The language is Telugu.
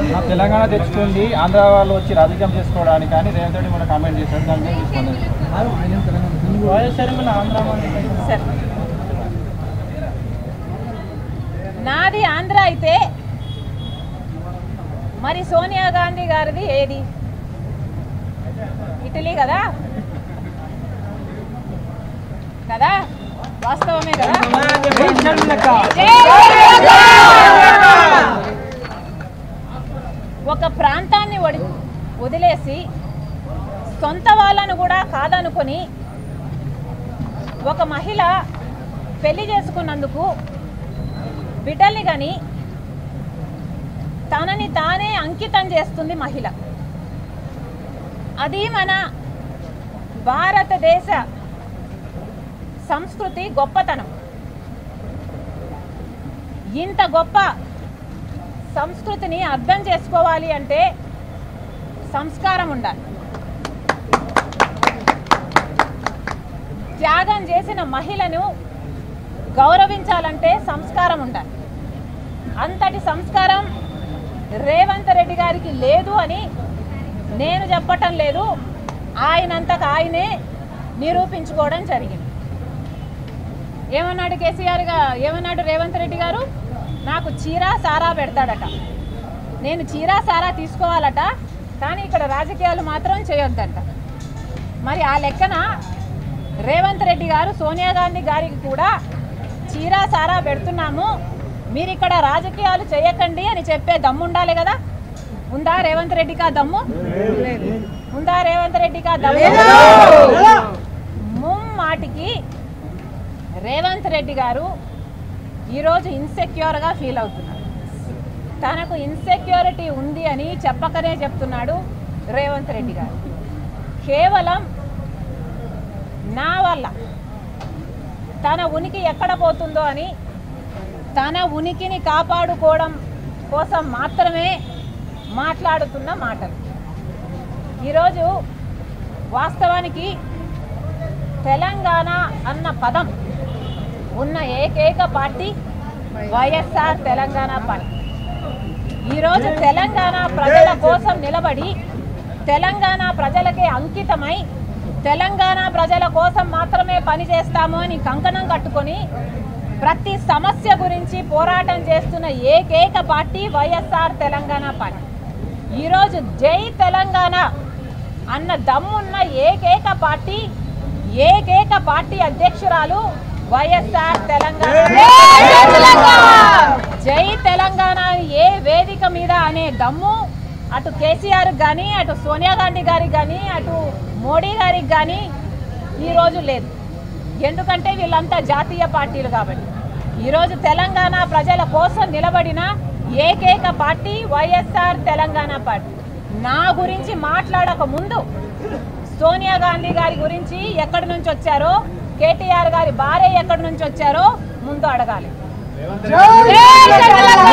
ఆ తెలంగాణ తెచ్చుకుంది ఆంధ్ర వాళ్ళు వచ్చి రాజకీయం చేసుకోవడానికి కానీ రేవంత్ రెడ్డి మన కామెంట్ చేశారు దాని మీద తీసుకుంది సరే నాది ఆంధ్ర అయితే మరి సోనియా గాంధీ గారిది ఏది ఇటలీ కదా కదా వాస్తవమే కదా ఒక ప్రాంతాన్ని వడి వదిలేసి సొంత వాళ్ళను కూడా కాదనుకొని ఒక మహిళ పెళ్లి చేసుకున్నందుకు బిడ్డల్ని కానీ తనని తానే అంకితం చేస్తుంది మహిళ అది మన భారతదేశ సంస్కృతి గొప్పతనం ఇంత గొప్ప సంస్కృతిని అర్థం చేసుకోవాలి అంటే సంస్కారం ఉండాలి త్యాగం చేసిన మహిళను గౌరవించాలంటే సంస్కారం ఉండాలి అంతటి సంస్కారం రేవంత్ రెడ్డి గారికి లేదు అని నేను చెప్పటం లేదు ఆయనంతకు ఆయనే నిరూపించుకోవడం జరిగింది ఏమన్నాడు కేసీఆర్ గా ఏమన్నాడు రేవంత్ రెడ్డి గారు నాకు చీర సారా పెడతాడట నేను చీర సారా తీసుకోవాలట కానీ ఇక్కడ రాజకీయాలు మాత్రం చేయొద్దంట మరి ఆ లెక్కన రేవంత్ రెడ్డి గారు సోనియా గాంధీ గారికి కూడా చీర సారా పెడుతున్నాము మీరు ఇక్కడ రాజకీయాలు చేయకండి అని చెప్పే దమ్ము ఉండాలి కదా ఉందా రేవంత్ రెడ్డికి ఆ దమ్ము ఉందా రేవంత్ రెడ్డికి ఆ దమ్ము ముమ్మాటికి రేవంత్ రెడ్డి గారు ఈరోజు ఇన్సెక్యూర్గా ఫీల్ అవుతున్నారు తనకు ఇన్సెక్యూరిటీ ఉంది అని చెప్పకనే చెప్తున్నాడు రేవంత్ రెడ్డి గారు కేవలం నా వల్ల తన ఉనికి ఎక్కడ పోతుందో అని తన ఉనికిని కాపాడుకోవడం కోసం మాత్రమే మాట్లాడుతున్న మాటలు ఈరోజు వాస్తవానికి తెలంగాణ అన్న పదం ఉన్న ఏకైక పార్టీ వైఎస్ఆర్ తెలంగాణ పార్టీ ఈరోజు తెలంగాణ ప్రజల కోసం నిలబడి తెలంగాణ ప్రజలకే అంకితమై తెలంగాణ ప్రజల కోసం మాత్రమే పనిచేస్తాము అని కంకణం కట్టుకొని ప్రతి సమస్య గురించి పోరాటం చేస్తున్న ఏకైక పార్టీ వైఎస్ఆర్ తెలంగాణ పార్టీ ఈరోజు జై తెలంగాణ అన్న దమ్మున్న ఏకైక పార్టీ ఏకైక పార్టీ అధ్యక్షురాలు వైఎస్ఆర్ తెలంగాణ జై తెలంగాణ అని ఏ వేదిక మీద అనే దమ్ము అటు కేసీఆర్ కానీ అటు సోనియా గాంధీ గారికి కానీ అటు మోడీ గారికి కానీ ఈరోజు లేదు ఎందుకంటే వీళ్ళంతా జాతీయ పార్టీలు కాబట్టి ఈరోజు తెలంగాణ ప్రజల కోసం నిలబడిన ఏకైక పార్టీ వైఎస్ఆర్ తెలంగాణ పార్టీ నా గురించి మాట్లాడక ముందు సోనియా గాంధీ గారి గురించి ఎక్కడి నుంచి వచ్చారో కేటీఆర్ గారి భార్య ఎక్కడి నుంచి వచ్చారో ముందు అడగాలి జై తెలంగాణ!